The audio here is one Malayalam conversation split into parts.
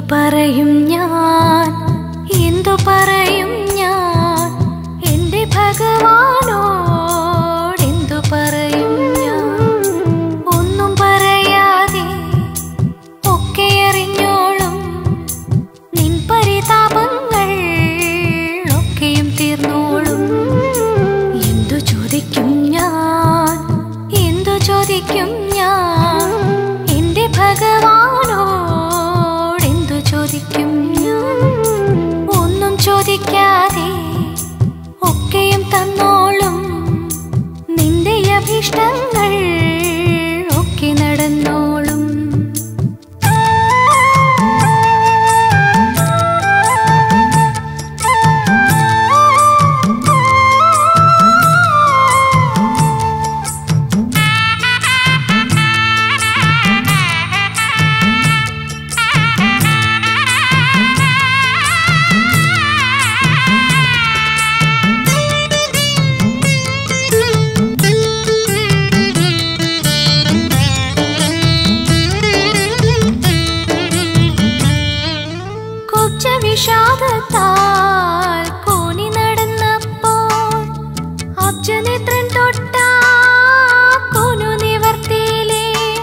പറയും ഞാൻ എന്തു പറയും ഞാൻ എന്റെ ഭഗവാനോട് എന്തു പറയും ഞാൻ ഒന്നും പറയാതെ ഒക്കെ അറിഞ്ഞോളും നിൻ പരിതാപങ്ങൾ ഒക്കെയും തീർന്നോളും എന്തു ചോദിക്കും ഞാൻ എന്തു ചോദിക്കും ഞാൻ എന്റെ ഭഗവാനോട് എന്തു ചോദിക്കും ഞാൻ ഒന്നും ചോദിക്കാതെ ഒക്കെയും തന്നോളും നിന്റെ അഭിഷ്ടങ്ങൾ ഒക്കെ നടന്നോളും കൊച്ച വിഷാദത്താൽ കോനി നടന്നപ്പോൾ അബ്ജനേത്രൻ തൊട്ട കോനു നിവർത്തിയിലേ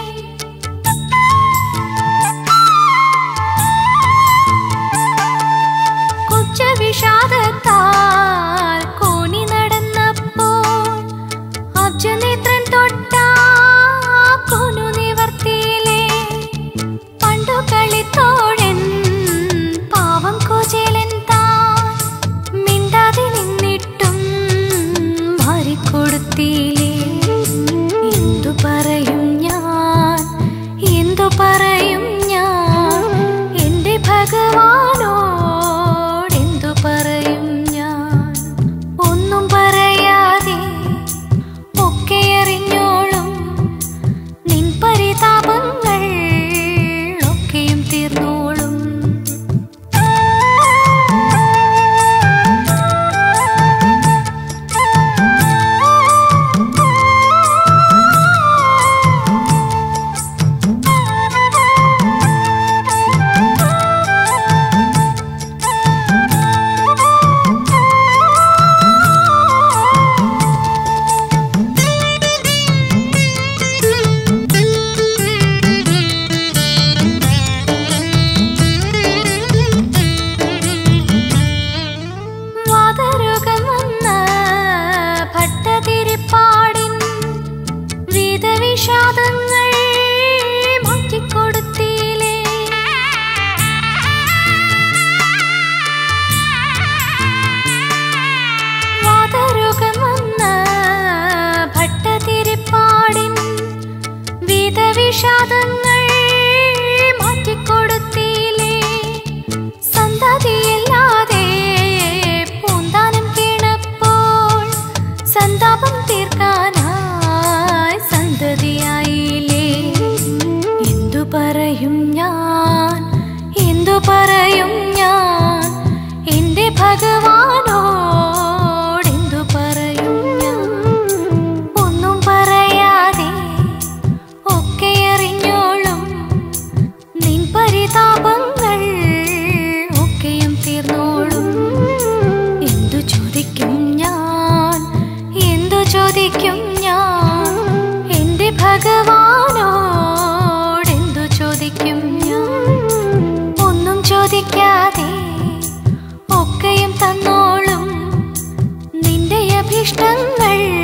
കൊച്ച വിഷാദത്താൽ കോനി നടന്നപ്പോൾ അബ്ജനേത്രൻ തൊട്ട കോനു നിവർത്തിയിലേ പണ്ടു കളിത്തോഴൻ പാവം കോചേലൻ താൻ മിണ്ടാതെ നിന്നിട്ടും മാറിക്കൊടുത്തില്ലേ എന്തു പറയും ഞാൻ എന്തു പറയും ഞാൻ എന്റെ ഭഗവാനോട് എന്തു പറയും ഞാൻ ഒന്നും പറയാതെ ഒക്കെ അറിഞ്ഞോളും നിൻ പരിതാപങ്ങൾ ഒക്കെയും തീർന്നോളും വാതരോഗം വന്ന ഭട്ടതിരിപ്പാടിൻ വീതവിഷാദങ്ങൾ മാറ്റിക്കൊടുത്തില്ലേ വാതരോഗം വന്ന ഭട്ടതിരിപ്പാടിൻ വീതവിഷാദങ്ങൾ മാറ്റിക്കൊടുത്തില്ലേ സന്തതിയില്ലാതെ പൂന്താനം വീണപ്പോൾ സന്താപം തീർക്കാനായി സന്തതിയായില്ലേ എന്തു പറയും ഞാൻ എന്തു പറയും ഞാൻ എന്റെ ഭഗവാനോട് എന്തു പറയും ഞാൻ ഒന്നും പറയാതെ ഒക്കെ അറിഞ്ഞോളും നിൻ പരിതാപങ്ങൾ ഒക്കെയും തീർന്നോളും എന്തു ചോദിക്കും ഞാൻ എന്തു ചോദിക്കും ഞാൻ എന്റെ ഭഗവാനോട് എന്തു ചോദിക്കും ഞാൻ ഒന്നും ചോദിക്കാതെ ഒക്കെയും തന്നോളും നിന്റെ അഭിഷ്ടങ്ങൾ